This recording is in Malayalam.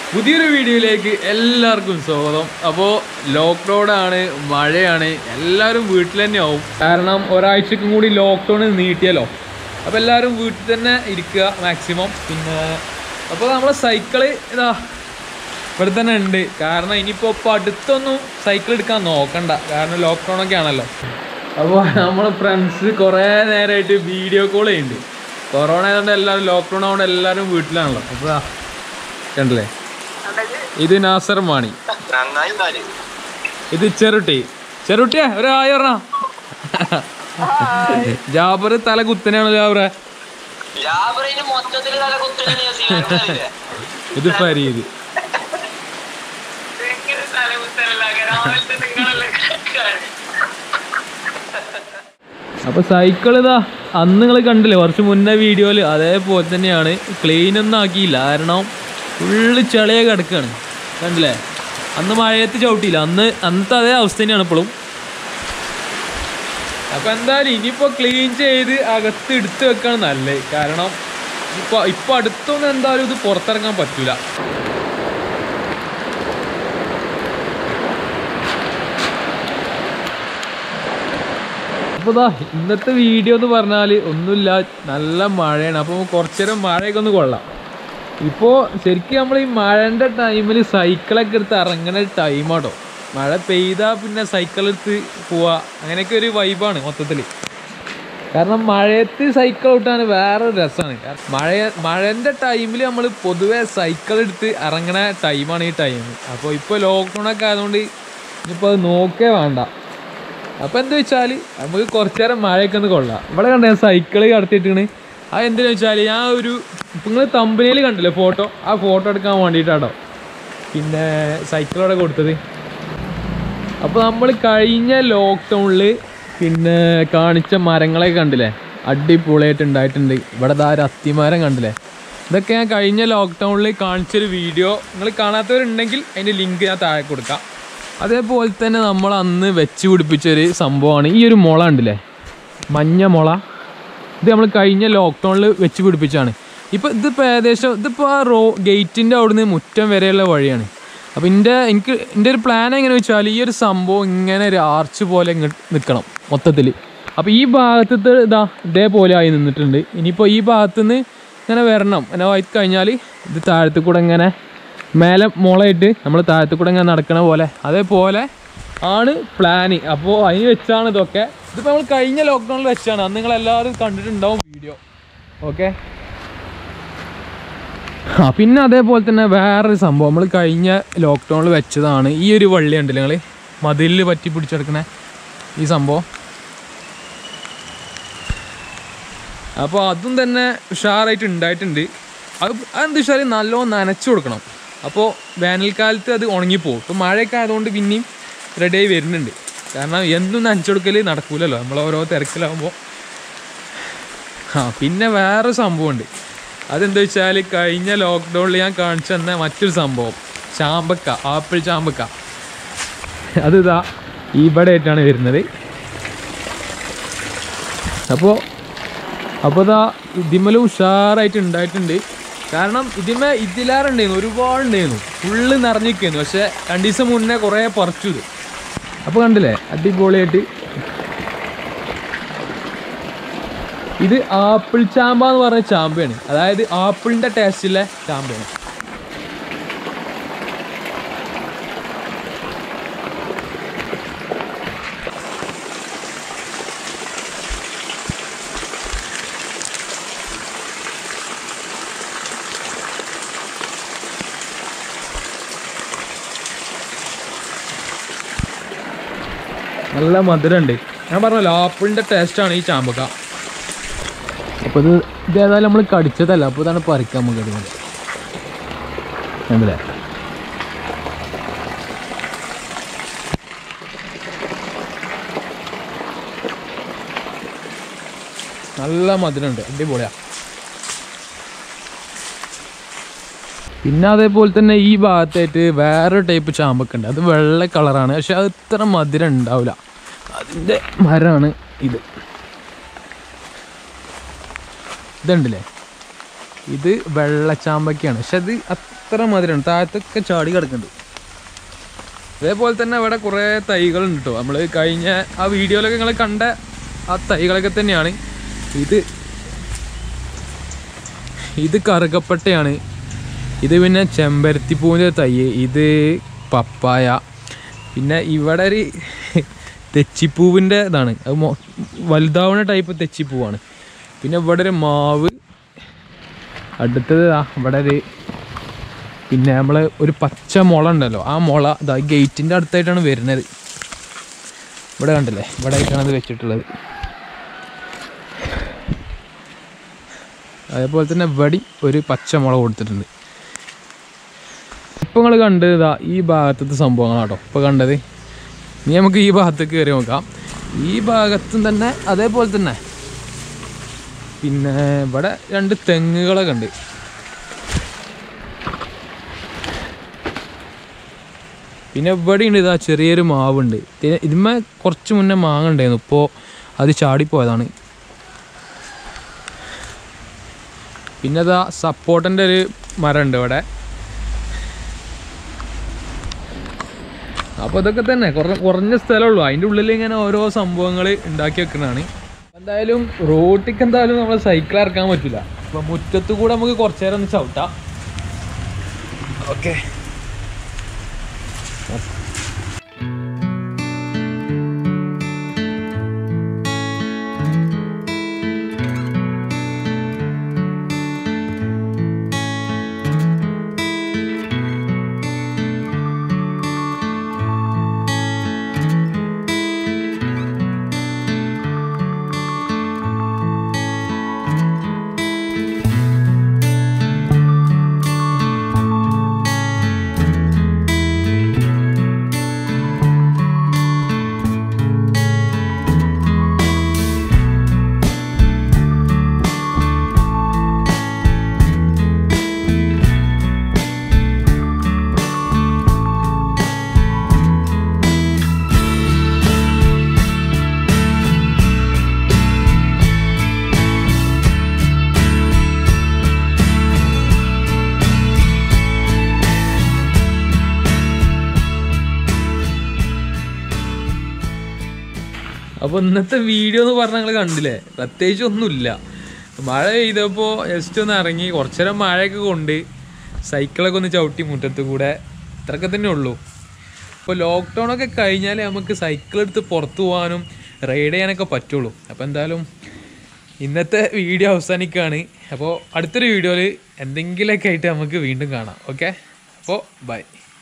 പുതിയൊരു വീഡിയോയിലേക്ക് എല്ലാവർക്കും സ്വാഗതം അപ്പോൾ ലോക്ക്ഡൗൺ ആണ് മഴയാണ് എല്ലാവരും വീട്ടിൽ തന്നെ ആവും കാരണം ഒരാഴ്ചക്കും കൂടി ലോക്ക്ഡൗൺ നീട്ടിയല്ലോ അപ്പോൾ എല്ലാവരും വീട്ടിൽ തന്നെ ഇരിക്കുക മാക്സിമം പിന്നെ അപ്പോൾ നമ്മളെ സൈക്കിള് ഇതാ ഇവിടെ തന്നെ ഉണ്ട് കാരണം ഇനിയിപ്പോൾ ഇപ്പോൾ അടുത്തൊന്നും സൈക്കിൾ എടുക്കാൻ നോക്കണ്ട കാരണം ലോക്ക്ഡൗൺ ഒക്കെ ആണല്ലോ അപ്പോൾ നമ്മളെ ഫ്രണ്ട്സ് കുറേ നേരമായിട്ട് വീഡിയോ കോൾ ചെയ്യുന്നുണ്ട് കൊറോണ ആയതുകൊണ്ട് എല്ലാവരും ലോക്ക്ഡൗൺ ആയതുകൊണ്ട് എല്ലാവരും വീട്ടിലാണല്ലോ അപ്പോൾ ദാ കണ്ടില്ലേ ഇത് നാസർ മാണി നന്നായി എന്നാല് ഇത് ചെറുട്ടി ചെറുട്ടിയാ ഒരു ആയി പറഞ്ഞ ജാബർ തല കുത്തനെയാണ് ജാബറെ ലാബറിന് മൊത്തത്തിൽ തല കുത്തുന്നില്ല ഇത് ഫരീദ് തല കുത്തലല്ല രാവിലത്തെ നിങ്ങളല്ലേ അപ്പൊ സൈക്കിൾ ഇതാ അന്ന് നിങ്ങൾ കണ്ടില്ലേ കുറച്ച് മുന്നേ വീഡിയോയിൽ അതേപോലെ തന്നെയാണ് ക്ലീൻ ഒന്നും ആക്കിയില്ല കാരണം ഫുള്ള് ചെളിയെ കിടക്കുകയാണ് കണ്ടില്ലേ അന്ന് മഴയത്ത് ചവിട്ടിയില്ല അന്ന് അന്നത്തെ അതേ അവസ്ഥ തന്നെയാണ് ഇപ്പോഴും അപ്പൊ എന്തായാലും ഇനിയിപ്പോ ക്ലീൻ ചെയ്ത് അകത്ത് എടുത്ത് വെക്കാണ് നല്ലത് കാരണം ഇപ്പൊ ഇപ്പൊ അടുത്തൊന്നും എന്തായാലും ഇത് പുറത്തിറങ്ങാൻ പറ്റൂല അപ്പോൾ ദാ ഇന്നത്തെ വീഡിയോ എന്ന് പറഞ്ഞാൽ ഒന്നുമില്ല നല്ല മഴയാണ് അപ്പോൾ കുറച്ച് നേരം മഴയൊക്കെ ഒന്ന് കൊള്ളാം ഇപ്പോൾ ശരിക്കും നമ്മൾ ഈ മഴൻ്റെ ടൈമിൽ സൈക്കിളൊക്കെ എടുത്ത് ഇറങ്ങുന്ന ടൈമാട്ടോ മഴ പെയ്താൽ പിന്നെ സൈക്കിൾ എടുത്ത് പോവുക അങ്ങനെയൊക്കെ ഒരു വൈബാണ് മൊത്തത്തിൽ കാരണം മഴയത്ത് സൈക്കിൾ ഓട്ടാൻ വേറെ രസമാണ് മഴ മഴൻ്റെ ടൈമിൽ നമ്മൾ പൊതുവെ സൈക്കിൾ എടുത്ത് ഇറങ്ങണ ടൈമാണ് ഈ ടൈം അപ്പോൾ ഇപ്പോൾ ലോക്ക്ഡൗൺ ഒക്കെ ആയതുകൊണ്ട് ഇനിയിപ്പോൾ അത് നോക്കേ വേണ്ട അപ്പോൾ എന്താ വെച്ചാൽ നമുക്ക് കുറച്ച് നേരം മഴയൊക്കെ ഒന്ന് കൊള്ളാം ഇവിടെ കണ്ട സൈക്കിള് കടത്തിയിട്ടാണ് അത് എന്തിനാ വെച്ചാൽ ഞാൻ ഒരു നിങ്ങൾ തമ്പനിയിൽ കണ്ടില്ലേ ഫോട്ടോ ആ ഫോട്ടോ എടുക്കാൻ വേണ്ടിയിട്ടാട്ടോ പിന്നെ സൈക്കിൾ അവിടെ കൊടുത്തത് അപ്പോൾ നമ്മൾ കഴിഞ്ഞ ലോക്ക്ഡൗണിൽ പിന്നെ കാണിച്ച മരങ്ങളൊക്കെ കണ്ടില്ലേ അടിപൊളിയായിട്ട് ഉണ്ടായിട്ടുണ്ട് ഇവിടെ ദാ ഒരു അത്തിമരം കണ്ടില്ലേ ഇതൊക്കെ ഞാൻ കഴിഞ്ഞ ലോക്ക്ഡൗണിൽ കാണിച്ചൊരു വീഡിയോ നിങ്ങൾ കാണാത്തവരുണ്ടെങ്കിൽ അതിൻ്റെ ലിങ്ക് ഞാൻ താഴെ കൊടുക്കാം അതേപോലെ തന്നെ നമ്മൾ അന്ന് വെച്ച് പിടിപ്പിച്ചൊരു സംഭവമാണ് ഈ ഒരു മുള ഉണ്ടല്ലേ മഞ്ഞ മുള ഇത് നമ്മൾ കഴിഞ്ഞ ലോക്ക്ഡൗണിൽ വെച്ച് പിടിപ്പിച്ചാണ് ഇപ്പോൾ ഇതിപ്പോൾ ഏകദേശം ഇതിപ്പോൾ ആ റോ ഗേറ്റിൻ്റെ അവിടുന്ന് മുറ്റം വരെയുള്ള വഴിയാണ് അപ്പോൾ എൻ്റെ എനിക്ക് എൻ്റെ ഒരു പ്ലാൻ എങ്ങനെ വെച്ചാൽ ഈ ഒരു സംഭവം ഇങ്ങനെ ഒരു ആർച്ച് പോലെ ഇങ്ങോട്ട് നിൽക്കണം മൊത്തത്തിൽ അപ്പോൾ ഈ ഭാഗത്തത്തെ ഇതാ ഇതേപോലെ ആയി നിന്നിട്ടുണ്ട് ഇനിയിപ്പോൾ ഈ ഭാഗത്തുനിന്ന് ഇങ്ങനെ വരണം അങ്ങനെ ആയി കഴിഞ്ഞാൽ ഇത് താഴത്ത് കൂടെ ഇങ്ങനെ മേലെ മുളയിട്ട് നമ്മൾ താഴത്ത് കൂടെ ഇങ്ങനെ നടക്കണ പോലെ അതേപോലെ ആണ് പ്ലാന് അപ്പോൾ അതിന് വെച്ചാണ് ഇതൊക്കെ ഇതിപ്പോൾ നമ്മൾ കഴിഞ്ഞ ലോക്ക്ഡൗണിൽ വെച്ചാണ് അന്ന് നിങ്ങൾ എല്ലാവരും കണ്ടിട്ടുണ്ടാവും വീഡിയോ ഓക്കെ ആ പിന്നെ അതേപോലെ തന്നെ വേറൊരു സംഭവം നമ്മൾ കഴിഞ്ഞ ലോക്ക്ഡൗണിൽ വെച്ചതാണ് ഈ ഒരു വള്ളി ഉണ്ടല്ലോ നിങ്ങൾ മതിലിൽ പറ്റി പിടിച്ചെടുക്കണ ഈ സംഭവം അപ്പോൾ അതും തന്നെ ഉഷാറായിട്ട് ഉണ്ടായിട്ടുണ്ട് അത് അതെന്ത് വെച്ചാൽ നല്ലോണം നനച്ചു കൊടുക്കണം അപ്പോൾ വേനൽക്കാലത്ത് അത് ഉണങ്ങിപ്പോവും ഇപ്പോൾ മഴയൊക്കെ ആയതുകൊണ്ട് പിന്നെയും റെഡിയായി വരുന്നുണ്ട് കാരണം എന്നും നനച്ചു കൊടുക്കൽ നടക്കൂലല്ലോ നമ്മൾ ഓരോ തിരക്കിലാകുമ്പോൾ ആ പിന്നെ വേറെ സംഭവമുണ്ട് അതെന്താ വെച്ചാൽ കഴിഞ്ഞ ലോക്ക്ഡൗണിൽ ഞാൻ കാണിച്ചു തന്ന മറ്റൊരു സംഭവം ചാമ്പക്ക ആപ്പിൾ ചാമ്പക്ക അത് ഇതാ ഇവിടെ ആയിട്ടാണ് വരുന്നത് അപ്പോൾ അപ്പോൾ ഇതാ ഇതിമല ഉഷാറായിട്ട് ഉണ്ടായിട്ടുണ്ട് കാരണം ഇതിമേ ഇതിലേറെ ഉണ്ടായിരുന്നു ഒരുപാട് ഉണ്ടായിരുന്നു ഫുള്ള് നിറഞ്ഞിരിക്കുന്നു പക്ഷേ രണ്ട് ദിവസം മുന്നേ കുറേ പറിച്ചു ഇത് അപ്പോൾ കണ്ടില്ലേ അടിപൊളിയായിട്ട് ഇത് ആപ്പിൾ ചാമ്പ എന്ന് പറഞ്ഞ ചാമ്പയാണ് അതായത് ആപ്പിളിൻ്റെ ടേസ്റ്റിലെ ചാമ്പയാണ് നല്ല മധുരമുണ്ട് ഞാൻ പറഞ്ഞല്ലോ ആപ്പിളിൻ്റെ ടേസ്റ്റാണ് ഈ ചാമ്പക്ക അപ്പോൾ ഇത് ഇതേതായാലും നമ്മൾ കടിച്ചതല്ല അപ്പോൾ ഇതാണ് പറിക്കാൻ നമുക്ക് എടുക്കുന്നത് കണ്ടില്ലേ നല്ല മധുരമുണ്ട് അടിപൊളിയാ പിന്നെ അതേപോലെ തന്നെ ഈ ഭാഗത്തായിട്ട് വേറെ ടൈപ്പ് ചാമ്പക്ക ഉണ്ട് അത് വെള്ള കളറാണ് പക്ഷെ അത് ഇത്ര മധുരം ഉണ്ടാവില്ല അതിൻ്റെ മരമാണ് ഇത് ഇതുണ്ടല്ലേ ഇത് വെള്ളച്ചാമ്പക്കയാണ് പക്ഷെ അത് അത്ര അത്ര മധുരമാണ് താഴത്തൊക്കെ ചാടി കിടക്കുന്നുണ്ട് അതേപോലെ തന്നെ ഇവിടെ കുറേ തൈകളുണ്ട് കേട്ടോ നമ്മൾ കഴിഞ്ഞ ആ വീഡിയോയിലൊക്കെ നിങ്ങൾ കണ്ട ആ തൈകളൊക്കെ തന്നെയാണ് ഇത് ഇത് കറുകപ്പട്ടയാണ് ഇത് പിന്നെ ചെമ്പരത്തിപ്പൂവിൻ്റെ തൈ ഇത് പപ്പായ പിന്നെ ഇവിടെ ഒരു തെച്ചിപ്പൂവിൻ്റെ ഇതാണ് അത് മൊ- വലുതാവുന്ന ടൈപ്പ് തെച്ചിപ്പൂവാണ് പിന്നെ ഇവിടെ ഒരു മാവ് അടുത്തത് ദാ ഇവിടെ ഒരു പിന്നെ നമ്മൾ ഒരു പച്ച മുള ഉണ്ടല്ലോ ആ മുള ഇതാ ഗേറ്റിൻ്റെ അടുത്തായിട്ടാണ് വരുന്നത് ഇവിടെ കണ്ടില്ലേ ഇവിടെ ആയിട്ടാണ് ഇത് വെച്ചിട്ടുള്ളത് അതേപോലെ തന്നെ വടി ഒരു പച്ച മുള കൊടുത്തിട്ടുണ്ട് ഇപ്പം നിങ്ങൾ കണ്ടത് ഇതാ ഈ ഭാഗത്തത്തെ സംഭവങ്ങളാട്ടോ ഇപ്പോൾ കണ്ടത് ഇനി നമുക്ക് ഈ ഭാഗത്തേക്ക് കയറി നോക്കാം ഈ ഭാഗത്തും തന്നെ അതേപോലെ തന്നെ പിന്നെ ഇവിടെ രണ്ട് തെങ്ങുകളൊക്കെ ഉണ്ട് പിന്നെ ഇവിടെ ഉണ്ട് ഇതാ ചെറിയൊരു മാവുണ്ട് ഇത്- ഇതിന്മേ കുറച്ച് മുന്നേ മാങ്ങ ഉണ്ടായിരുന്നു ഇപ്പോൾ അത് ചാടിപ്പോയതാണ് പിന്നെ ഇതാ സപ്പോർട്ടൻ്റെ ഒരു മരം ഉണ്ട് ഇവിടെ അപ്പോൾ ഇതൊക്കെ തന്നെ കുറ കുറഞ്ഞ സ്ഥലമുള്ളൂ അതിൻ്റെ ഉള്ളിൽ ഇങ്ങനെ ഓരോ സംഭവങ്ങൾ ഉണ്ടാക്കി വെക്കുന്നതാണ് എന്തായാലും റോട്ടിക്ക് എന്തായാലും നമ്മൾ സൈക്കിൾ ഇറക്കാൻ പറ്റില്ല അപ്പോൾ മുറ്റത്ത് കൂടെ നമുക്ക് കുറച്ച് നേരം ഒന്ന് ചവിട്ടാം ഓക്കെ അപ്പോൾ ഇന്നത്തെ വീഡിയോ എന്ന് പറഞ്ഞാൽ നിങ്ങൾ കണ്ടില്ലേ പ്രത്യേകിച്ച് ഒന്നുമില്ല മഴ പെയ്തപ്പോൾ ജസ്റ്റ് ഒന്ന് ഇറങ്ങി കുറച്ചു നേരം മഴയൊക്കെ കൊണ്ട് സൈക്കിളൊക്കെ ഒന്ന് ചവിട്ടി മുറ്റത്ത് കൂടെ ഇത്രയൊക്കെ തന്നെ ഉള്ളൂ ഇപ്പോൾ ലോക്ക്ഡൗൺ ഒക്കെ കഴിഞ്ഞാൽ നമുക്ക് സൈക്കിൾ എടുത്ത് പുറത്തു പോകാനും റൈഡ് ചെയ്യാനൊക്കെ പറ്റുള്ളൂ അപ്പോൾ എന്തായാലും ഇന്നത്തെ വീഡിയോ അവസാനിക്കുകയാണ് അപ്പോൾ അടുത്തൊരു വീഡിയോയിൽ എന്തെങ്കിലുമൊക്കെ ആയിട്ട് നമുക്ക് വീണ്ടും കാണാം ഓക്കെ അപ്പോൾ ബൈ